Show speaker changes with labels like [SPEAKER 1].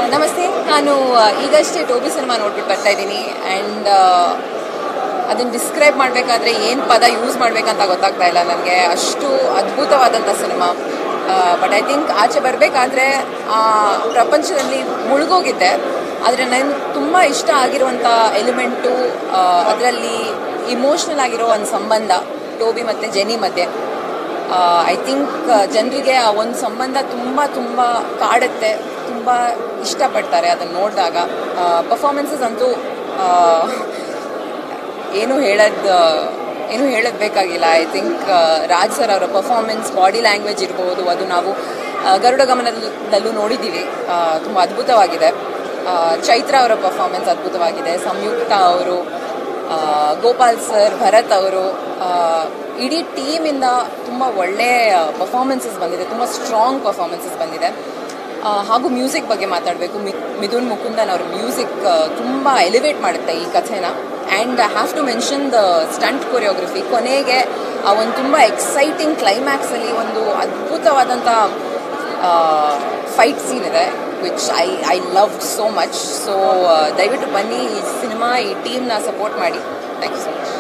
[SPEAKER 1] ನಮಸ್ತೆ ನಾನು ಆ, ಈಗಷ್ಟೇ ಟೋಬಿ ಸಿನಿಮಾ ನೋಡ್ಬಿಟ್ಟು ಬರ್ತಾ ಇದ್ದೀನಿ ಆ್ಯಂಡ್ ಅದನ್ನು ಡಿಸ್ಕ್ರೈಬ್ ಮಾಡಬೇಕಾದ್ರೆ ಏನು ಪದ ಯೂಸ್ ಮಾಡಬೇಕಂತ ಗೊತ್ತಾಗ್ತಾ ಇಲ್ಲ ನನಗೆ ಅಷ್ಟು ಅದ್ಭುತವಾದಂಥ ಸಿನಿಮಾ ಬಟ್ ಐ ಥಿಂಕ್ ಆಚೆ ಬರಬೇಕಾದ್ರೆ ಆ ಪ್ರಪಂಚದಲ್ಲಿ ಮುಳುಗೋಗಿದ್ದೆ ಆದರೆ ನನಗೆ ತುಂಬ ಇಷ್ಟ ಆಗಿರುವಂಥ ಎಲಿಮೆಂಟು ಅದರಲ್ಲಿ ಇಮೋಷ್ನಲ್ ಆಗಿರೋ ಒಂದು ಸಂಬಂಧ ಟೋಬಿ ಮತ್ತು ಜೆನಿ ಮಧ್ಯೆ ಐ ಥಿಂಕ್ ಜನರಿಗೆ ಆ ಒಂದು ಸಂಬಂಧ ತುಂಬ ತುಂಬ ಕಾಡುತ್ತೆ ತುಂಬ ಇಷ್ಟಪಡ್ತಾರೆ ಅದನ್ನು ನೋಡಿದಾಗ ಪರ್ಫಾರ್ಮೆನ್ಸಸ್ ಅಂತೂ ಆ, ಏನು ಹೇಳೋದು ಏನು ಹೇಳೋದು ಬೇಕಾಗಿಲ್ಲ ಐ ಥಿಂಕ್ ರಾಜ್ ಸರ್ ಅವರ ಪರ್ಫಾರ್ಮೆನ್ಸ್ ಬಾಡಿ ಲ್ಯಾಂಗ್ವೇಜ್ ಇರ್ಬೋದು ಅದು ನಾವು ಆ, ಗರುಡ ಗಮನದಲ್ಲೂ ನೋಡಿದ್ದೀವಿ ತುಂಬ ಅದ್ಭುತವಾಗಿದೆ ಆ, ಚೈತ್ರ ಅವರ ಪರ್ಫಾರ್ಮೆನ್ಸ್ ಅದ್ಭುತವಾಗಿದೆ ಸಂಯುಕ್ತ ಅವರು ಆ, ಗೋಪಾಲ್ ಸರ್ ಭರತ್ ಅವರು ಆ, ಇಡೀ ಟೀಮಿಂದ ತುಂಬ ಒಳ್ಳೆಯ ಪರ್ಫಾರ್ಮೆನ್ಸಸ್ ಬಂದಿದೆ ತುಂಬ ಸ್ಟ್ರಾಂಗ್ ಪರ್ಫಾರ್ಮೆನ್ಸಸ್ ಬಂದಿದೆ ಆ, ಹಾಗೂ ಮ್ಯೂಸಿಕ್ ಬಗ್ಗೆ ಮಾತಾಡಬೇಕು ಮಿಥುನ್ ಮುಕುಂದನ್ ಅವ್ರ ಮ್ಯೂಸಿಕ್ ತುಂಬ ಎಲಿವೇಟ್ ಮಾಡುತ್ತೆ ಈ ಕಥೆನ and I have to mention the stunt choreography ಕೊನೆಗೆ ಆ ಒಂದು ತುಂಬ ಎಕ್ಸೈಟಿಂಗ್ ಕ್ಲೈಮ್ಯಾಕ್ಸಲ್ಲಿ ಒಂದು ಅದ್ಭುತವಾದಂಥ ಫೈಟ್ ಸೀನ್ ಇದೆ which I I love so much so ದಯವಿಟ್ಟು ಬನ್ನಿ ಈ ಸಿನಿಮಾ ಈ ಟೀಮ್ನ ಸಪೋರ್ಟ್ ಮಾಡಿ ಥ್ಯಾಂಕ್ ಯು ಸೊ ಮಚ್